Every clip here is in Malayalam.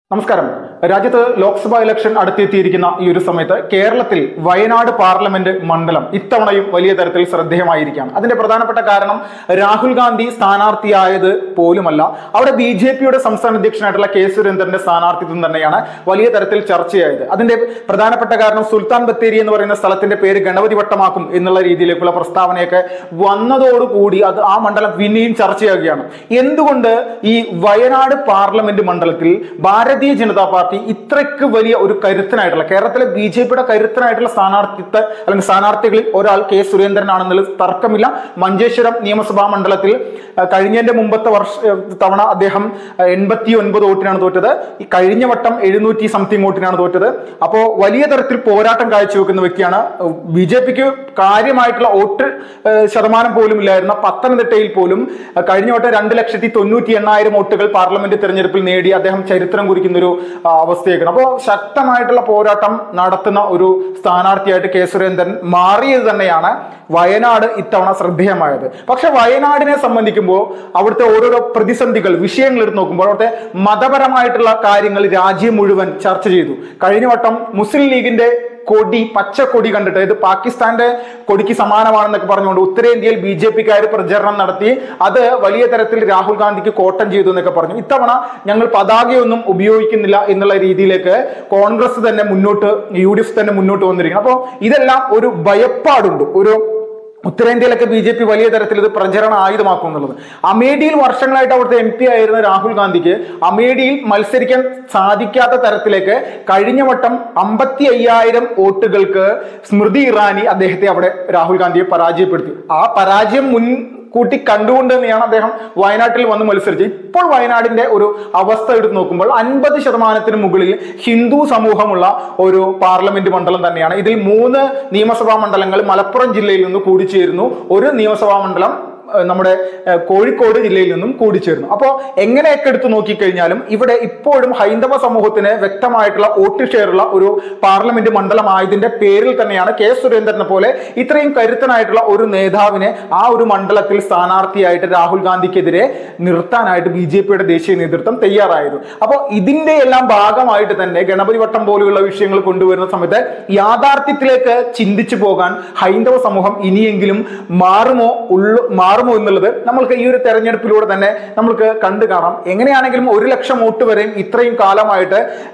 നമസ്കാരം രാജ്യത്ത് ലോക്സഭാ ഇലക്ഷൻ അടുത്തെത്തിയിരിക്കുന്ന ഈ ഒരു സമയത്ത് കേരളത്തിൽ വയനാട് പാർലമെന്റ് മണ്ഡലം ഇത്തവണയും വലിയ തരത്തിൽ ശ്രദ്ധേയമായിരിക്കുകയാണ് അതിന്റെ പ്രധാനപ്പെട്ട കാരണം രാഹുൽ ഗാന്ധി സ്ഥാനാർത്ഥിയായത് പോലുമല്ല അവിടെ ബി ജെ പിയുടെ സംസ്ഥാന അധ്യക്ഷനായിട്ടുള്ള കെ സുരേന്ദ്രന്റെ സ്ഥാനാർത്ഥിത്വം തന്നെയാണ് വലിയ തരത്തിൽ ചർച്ചയായത് അതിന്റെ പ്രധാനപ്പെട്ട കാരണം സുൽത്താൻ ബത്തേരി എന്ന് പറയുന്ന സ്ഥലത്തിന്റെ പേര് ഗണപതി വട്ടമാക്കും എന്നുള്ള രീതിയിലേക്കുള്ള പ്രസ്താവനയൊക്കെ വന്നതോടുകൂടി അത് ആ മണ്ഡലം പിന്നെയും ചർച്ചയാകുകയാണ് എന്തുകൊണ്ട് ഈ വയനാട് പാർലമെന്റ് മണ്ഡലത്തിൽ ഭാരതീയ ജനതാ പാർട്ടി ഇത്രയ്ക്ക് വലിയ ഒരു കരുത്തനായിട്ടുള്ള കേരളത്തിലെ ബി ജെ പിയുടെ കരുത്തനായിട്ടുള്ള സ്ഥാനാർത്ഥിത്വ അല്ലെങ്കിൽ സ്ഥാനാർത്ഥികളിൽ ഒരാൾ കെ സുരേന്ദ്രനാണെന്നുള്ള തർക്കമില്ല മഞ്ചേശ്വരം നിയമസഭാ മണ്ഡലത്തിൽ അഹ് കഴിഞ്ഞതിന്റെ മുമ്പത്തെ വർഷ അഹ് തവണ അദ്ദേഹം എൺപത്തി ഒൻപത് വോട്ടിനാണ് തോറ്റത് ഈ കഴിഞ്ഞ വട്ടം എഴുന്നൂറ്റി സംതിങ് വോട്ടിനാണ് തോറ്റത് അപ്പോൾ വലിയ തരത്തിൽ പോരാട്ടം കാഴ്ചവെക്കുന്ന വ്യക്തിയാണ് ബി ജെ പിക്ക് കാര്യമായിട്ടുള്ള വോട്ട് ഏഹ് ശതമാനം പോലും ഇല്ലായിരുന്ന പത്തനംതിട്ടയിൽ പോലും അഹ് കഴിഞ്ഞ വട്ടം രണ്ട് ലക്ഷത്തി തൊണ്ണൂറ്റി എണ്ണായിരം വോട്ടുകൾ പാർലമെന്റ് തെരഞ്ഞെടുപ്പിൽ നേടി അദ്ദേഹം ചരിത്രം കുറിക്കുന്ന ഒരു ആ, അവസ്ഥയൊക്കെയാണ് അപ്പോൾ ശക്തമായിട്ടുള്ള പോരാട്ടം നടത്തുന്ന ഒരു സ്ഥാനാർത്ഥിയായിട്ട് കെ സുരേന്ദ്രൻ മാറിയത് തന്നെയാണ് വയനാട് ഇത്തവണ ശ്രദ്ധേയമായത് പക്ഷെ വയനാടിനെ സംബന്ധിക്കുമ്പോൾ അവിടുത്തെ ഓരോരോ പ്രതിസന്ധികൾ വിഷയങ്ങൾ എടുത്ത് നോക്കുമ്പോൾ അവിടുത്തെ മതപരമായിട്ടുള്ള കാര്യങ്ങൾ രാജ്യം മുഴുവൻ ചർച്ച ചെയ്തു കഴിഞ്ഞ വട്ടം മുസ്ലിം ലീഗിന്റെ കൊടി പച്ചക്കൊടി കണ്ടിട്ട് ഇത് പാകിസ്ഥാന്റെ കൊടിക്ക് സമാനമാണെന്നൊക്കെ പറഞ്ഞുകൊണ്ട് ഉത്തരേന്ത്യയിൽ ബി ജെ പിക്കാർ പ്രചരണം നടത്തി അത് വലിയ തരത്തിൽ രാഹുൽ ഗാന്ധിക്ക് കോട്ടം ചെയ്തു എന്നൊക്കെ പറഞ്ഞു ഇത്തവണ ഞങ്ങൾ പതാകയൊന്നും ഉപയോഗിക്കുന്നില്ല എന്നുള്ള രീതിയിലേക്ക് കോൺഗ്രസ് തന്നെ മുന്നോട്ട് യു ഡി എഫ് തന്നെ മുന്നോട്ട് വന്നിരിക്കണം അപ്പോൾ ഇതെല്ലാം ഒരു ഭയപ്പാടുണ്ട് ഒരു ഉത്തരേന്ത്യയിലൊക്കെ ബി ജെ പി വലിയ തരത്തിൽ ഇത് പ്രചരണ ആയുധമാക്കും എന്നുള്ളത് അമേഠിയിൽ വർഷങ്ങളായിട്ട് അവിടുത്തെ എം പി ആയിരുന്ന രാഹുൽ ഗാന്ധിക്ക് അമേഠിയിൽ മത്സരിക്കാൻ സാധിക്കാത്ത തരത്തിലേക്ക് കഴിഞ്ഞ വട്ടം അമ്പത്തി അയ്യായിരം വോട്ടുകൾക്ക് സ്മൃതി ഇറാനി അദ്ദേഹത്തെ അവിടെ രാഹുൽ ഗാന്ധിയെ പരാജയപ്പെടുത്തി ആ പരാജയം മുൻ കൂട്ടി കണ്ടുകൊണ്ട് തന്നെയാണ് അദ്ദേഹം വയനാട്ടിൽ വന്ന് മത്സരിച്ചത് ഇപ്പോൾ വയനാടിന്റെ ഒരു അവസ്ഥ എടുത്ത് നോക്കുമ്പോൾ അൻപത് ശതമാനത്തിന് മുകളിൽ ഹിന്ദു സമൂഹമുള്ള ഒരു പാർലമെന്റ് മണ്ഡലം തന്നെയാണ് ഇതിൽ മൂന്ന് നിയമസഭാ മണ്ഡലങ്ങൾ മലപ്പുറം ജില്ലയിൽ നിന്ന് കൂടിച്ചേരുന്നു ഒരു നിയമസഭാ മണ്ഡലം ഏഹ് നമ്മുടെ ഏഹ് കോഴിക്കോട് ജില്ലയിൽ നിന്നും കൂടിച്ചേർന്നു അപ്പോൾ എങ്ങനെയൊക്കെ എടുത്തു നോക്കിക്കഴിഞ്ഞാലും ഇവിടെ ഇപ്പോഴും ഹൈന്ദവ സമൂഹത്തിന് വ്യക്തമായിട്ടുള്ള വോട്ട് ഷെയറുള്ള ഒരു പാർലമെന്റ് മണ്ഡലമായതിന്റെ പേരിൽ തന്നെയാണ് കെ സുരേന്ദ്രനെ പോലെ ഇത്രയും കരുത്തനായിട്ടുള്ള ഒരു നേതാവിനെ ആ ഒരു മണ്ഡലത്തിൽ സ്ഥാനാർത്ഥിയായിട്ട് രാഹുൽ ഗാന്ധിക്കെതിരെ നിർത്താനായിട്ട് ബി ജെ പിയുടെ ദേശീയ നേതൃത്വം തയ്യാറായത് അപ്പോൾ ഇതിന്റെ എല്ലാം ഭാഗമായിട്ട് തന്നെ ഗണപതി വട്ടം പോലെയുള്ള വിഷയങ്ങൾ കൊണ്ടുവരുന്ന സമയത്ത് യാഥാർത്ഥ്യത്തിലേക്ക് ചിന്തിച്ചു പോകാൻ ഹൈന്ദവ സമൂഹം ഇനിയെങ്കിലും മാറുമോ ഉള്ളു മാറുമോ എന്നുള്ളത് നമ്മൾക്ക് ഈ ഒരു തെരഞ്ഞെടുപ്പിലൂടെ തന്നെ നമ്മൾക്ക് കണ്ടു കാണാം എങ്ങനെയാണെങ്കിലും ഒരു ലക്ഷം വോട്ട് വരെയും ഇത്രയും കാലമായിട്ട്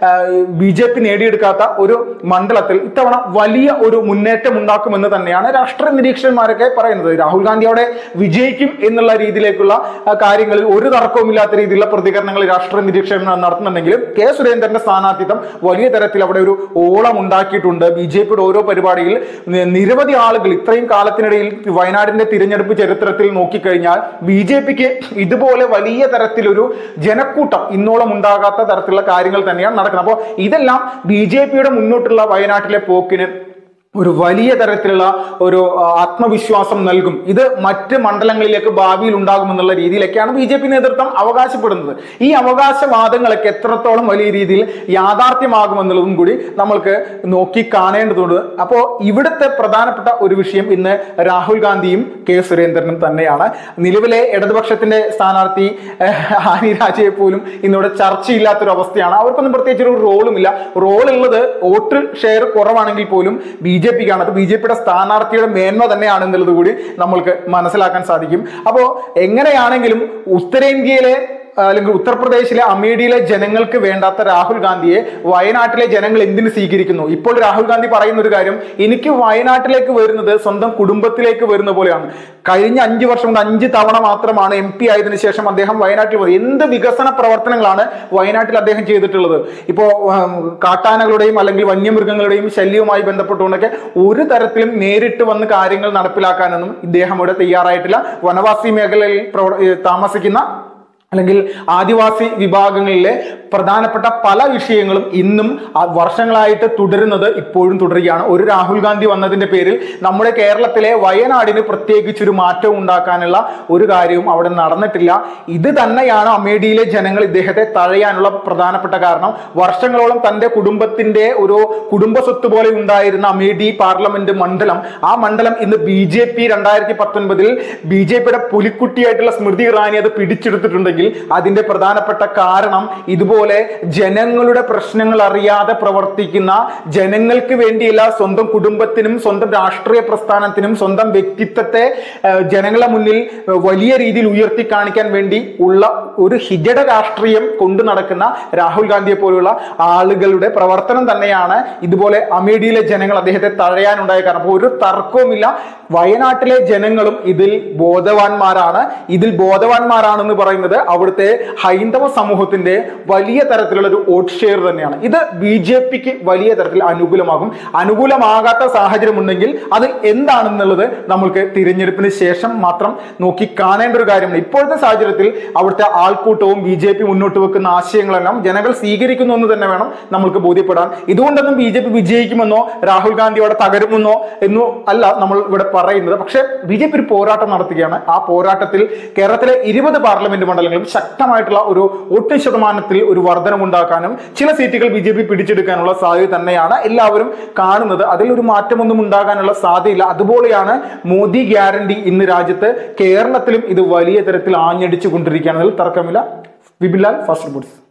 ബി ജെ പി നേടിയെടുക്കാത്ത ഒരു മണ്ഡലത്തിൽ ഇത്തവണ വലിയ ഒരു മുന്നേറ്റം ഉണ്ടാക്കുമെന്ന് തന്നെയാണ് രാഷ്ട്രീയ നിരീക്ഷകന്മാരൊക്കെ പറയുന്നത് രാഹുൽ ഗാന്ധി അവിടെ വിജയിക്കും എന്നുള്ള രീതിയിലേക്കുള്ള ആ, കാര്യങ്ങളിൽ ഒരു തർക്കവുമില്ലാത്ത രീതിയിലുള്ള പ്രതികരണങ്ങൾ രാഷ്ട്രീയ നിരീക്ഷകന്മാർ നടത്തുന്നുണ്ടെങ്കിലും കെ സുരേന്ദ്രന്റെ സ്ഥാനാർത്ഥിത്വം വലിയ തരത്തിൽ അവിടെ ഒരു ഓളം ഉണ്ടാക്കിയിട്ടുണ്ട് ബി ജെ പിയുടെ ഓരോ പരിപാടിയിൽ നി- നിരവധി ആളുകൾ ഇത്രയും കാലത്തിനിടയിൽ വയനാടിന്റെ തിരഞ്ഞെടുപ്പ് ചരിത്രത്തിൽ നോക്കിക്കഴിഞ്ഞാൽ ബി ജെ പിക്ക് ഇതുപോലെ വലിയ തരത്തിലൊരു ജനക്കൂട്ടം ഇന്നോളം ഉണ്ടാകാത്ത തരത്തിലുള്ള കാര്യങ്ങൾ തന്നെയാണ് നടക്കുന്നത് അപ്പോൾ ഇതെല്ലാം ബി ജെ പിയുടെ മുന്നോട്ടുള്ള വയനാട്ടിലെ പോക്കിന് ഒരു വലിയ തരത്തിലുള്ള ഒരു ആ, ആത്മവിശ്വാസം നൽകും ഇത് മറ്റ് മണ്ഡലങ്ങളിലേക്ക് ഭാവിയിൽ ഉണ്ടാകുമെന്നുള്ള രീതിയിലൊക്കെയാണ് ബി ജെ പി നേതൃത്വം അവകാശപ്പെടുന്നത് ഈ അവകാശവാദങ്ങളൊക്കെ എത്രത്തോളം വലിയ രീതിയിൽ യാഥാർത്ഥ്യമാകുമെന്നുള്ളതും കൂടി നമ്മൾക്ക് നോക്കി കാണേണ്ടതുണ്ട് അപ്പോൾ ഇവിടുത്തെ പ്രധാനപ്പെട്ട ഒരു വിഷയം ഇന്ന് രാഹുൽ ഗാന്ധിയും കെ സുരേന്ദ്രനും തന്നെയാണ് നിലവിലെ ഇടതുപക്ഷത്തിന്റെ സ്ഥാനാർത്ഥി ഏഹ്, ആനി രാജയെ പോലും ഇന്നിവിടെ ചർച്ചയില്ലാത്തൊരു അവസ്ഥയാണ് അവർക്കൊന്നും പ്രത്യേകിച്ച് ഒരു റോളുമില്ല റോൾ ഉള്ളത് വോട്ട് ഷെയർ കുറവാണെങ്കിൽ പോലും ബി ജെ പിക്കാണ് അത് ബി ജെ പിയുടെ സ്ഥാനാർത്ഥിയുടെ മേന്മ തന്നെയാണ് എന്നുള്ളത് കൂടി നമ്മൾക്ക് മനസ്സിലാക്കാൻ സാധിക്കും അപ്പോൾ എങ്ങനെയാണെങ്കിലും ഉത്തരേന്ത്യയിലെ അല്ലെങ്കിൽ ഉത്തർപ്രദേശിലെ അമേഠിയിലെ ജനങ്ങൾക്ക് വേണ്ടാത്ത രാഹുൽ ഗാന്ധിയെ വയനാട്ടിലെ ജനങ്ങൾ എന്തിനു സ്വീകരിക്കുന്നു ഇപ്പോൾ രാഹുൽ ഗാന്ധി പറയുന്ന ഒരു കാര്യം എനിക്ക് വയനാട്ടിലേക്ക് വരുന്നത് സ്വന്തം കുടുംബത്തിലേക്ക് വരുന്ന പോലെയാണ് കഴിഞ്ഞ അഞ്ച് വർഷം കൊണ്ട് അഞ്ച് തവണ മാത്രമാണ് എം പി ആയതിനു ശേഷം അദ്ദേഹം വയനാട്ടിൽ പോയി എന്ത് വികസന പ്രവർത്തനങ്ങളാണ് വയനാട്ടിൽ അദ്ദേഹം ചെയ്തിട്ടുള്ളത് ഇപ്പോ ഉം, കാട്ടാനകളുടെയും അല്ലെങ്കിൽ വന്യമൃഗങ്ങളുടെയും ശല്യവുമായി ബന്ധപ്പെട്ടുകൊണ്ടൊക്കെ ഒരു തരത്തിലും നേരിട്ട് വന്ന് കാര്യങ്ങൾ നടപ്പിലാക്കാനൊന്നും ഇദ്ദേഹം ഇവിടെ തയ്യാറായിട്ടില്ല വനവാസി മേഖലയിൽ പ്രവർ- ഏ, താമസിക്കുന്ന അല്ലെങ്കിൽ ആദിവാസി വിഭാഗങ്ങളിലെ പ്രധാനപ്പെട്ട പല വിഷയങ്ങളും ഇന്നും ആ വർഷങ്ങളായിട്ട് തുടരുന്നത് ഇപ്പോഴും തുടരുകയാണ് ഒരു രാഹുൽ ഗാന്ധി വന്നതിന്റെ പേരിൽ നമ്മുടെ കേരളത്തിലെ വയനാടിന് പ്രത്യേകിച്ചൊരു മാറ്റം ഉണ്ടാക്കാനുള്ള ഒരു കാര്യവും അവിടെ നടന്നിട്ടില്ല ഇത് തന്നെയാണ് അമേഠിയിലെ ജനങ്ങൾ ഇദ്ദേഹത്തെ തഴയാനുള്ള പ്രധാനപ്പെട്ട കാരണം വർഷങ്ങളോളം തന്റെ കുടുംബത്തിന്റെ ഒരു കുടുംബ സ്വത്ത് പോലെ ഉണ്ടായിരുന്ന അമേഠി പാർലമെന്റ് മണ്ഡലം ആ മണ്ഡലം ഇന്ന് ബി ജെ പി രണ്ടായിരത്തി പത്തൊൻപതിൽ ബി ജെ പിയുടെ പുലിക്കുട്ടിയായിട്ടുള്ള സ്മൃതി ഇറാനി അത് പിടിച്ചെടുത്തിട്ടുണ്ടെങ്കിൽ അതിന്റെ പ്രധാനപ്പെട്ട കാരണം ഇതുപോലെ ഇതുപോലെ ജനങ്ങളുടെ പ്രശ്നങ്ങൾ അറിയാതെ പ്രവർത്തിക്കുന്ന ജനങ്ങൾക്ക് വേണ്ടിയല്ല സ്വന്തം കുടുംബത്തിനും സ്വന്തം രാഷ്ട്രീയ പ്രസ്ഥാനത്തിനും സ്വന്തം വ്യക്തിത്വത്തെ ആ, ജനങ്ങളെ മുന്നിൽ ആ, വലിയ രീതിയിൽ ഉയർത്തി കാണിക്കാൻ വേണ്ടി ഉള്ള ഒരു ഹിജട രാഷ്ട്രീയം കൊണ്ടു നടക്കുന്ന രാഹുൽ ഗാന്ധിയെ പോലുള്ള ആളുകളുടെ പ്രവർത്തനം തന്നെയാണ് ഇതുപോലെ അമേഠിയിലെ ജനങ്ങൾ അദ്ദേഹത്തെ തഴയാനുണ്ടായ കാരണം അപ്പോൾ ഒരു തർക്കവുമില്ല വയനാട്ടിലെ ജനങ്ങളും ഇതിൽ ബോധവാന്മാരാണ് ഇതിൽ ബോധവാന്മാരാണെന്ന് പറയുന്നത് അവിടുത്തെ ഹൈന്ദവ സമൂഹത്തിന്റെ വലിയ തരത്തിലുള്ള ഒരു വോട്ട് ഷെയർ തന്നെയാണ് ഇത് ബി ജെ പിക്ക് വലിയ തരത്തിൽ അനുകൂലമാകും അനുകൂലമാകാത്ത സാഹചര്യം ഉണ്ടെങ്കിൽ അത് എന്താണെന്നുള്ളത് നമ്മൾക്ക് തിരഞ്ഞെടുപ്പിന് ശേഷം മാത്രം നോക്കി കാണേണ്ട ഒരു കാര്യമാണ് ഇപ്പോഴത്തെ സാഹചര്യത്തിൽ അവിടുത്തെ ആൾക്കൂട്ടവും ബി ജെ പി മുന്നോട്ട് വെക്കുന്ന ആശയങ്ങളെല്ലാം ജനങ്ങൾ സ്വീകരിക്കുന്നു എന്ന് തന്നെ വേണം നമ്മൾക്ക് ബോധ്യപ്പെടാൻ ഇതുകൊണ്ടൊന്നും ബി ജെ പി വിജയിക്കുമെന്നോ രാഹുൽ ഗാന്ധി അവിടെ തകരുമെന്നോ എന്നോ അല്ല നമ്മൾ ഇവിടെ പറയുന്നത് പക്ഷേ ബി ജെ പി ഒരു പോരാട്ടം നടത്തുകയാണ് ആ പോരാട്ടത്തിൽ കേരളത്തിലെ ഇരുപത് പാർലമെന്റ് മണ്ഡലങ്ങളിലും ശക്തമായിട്ടുള്ള ഒരു വോട്ട് ശതമാനത്തിൽ ഒരു വർധനമുണ്ടാക്കാനും ചില സീറ്റുകൾ ബി ജെ പി പിടിച്ചെടുക്കാനുള്ള സാധ്യത തന്നെയാണ് എല്ലാവരും കാണുന്നത് അതിൽ ഒരു മാറ്റമൊന്നും ഉണ്ടാകാനുള്ള സാധ്യതയില്ല അതുപോലെയാണ് മോദി ഗ്യാരണ്ടി ഇന്ന് രാജ്യത്ത് കേരളത്തിലും ഇത് വലിയ തരത്തിൽ ആഞ്ഞടിച്ചു കൊണ്ടിരിക്കുകയാണ് അതിൽ തർക്കമില്ല വിബിലാൽ ഫസ്റ്റ് റിപ്പോർട്ട്സ്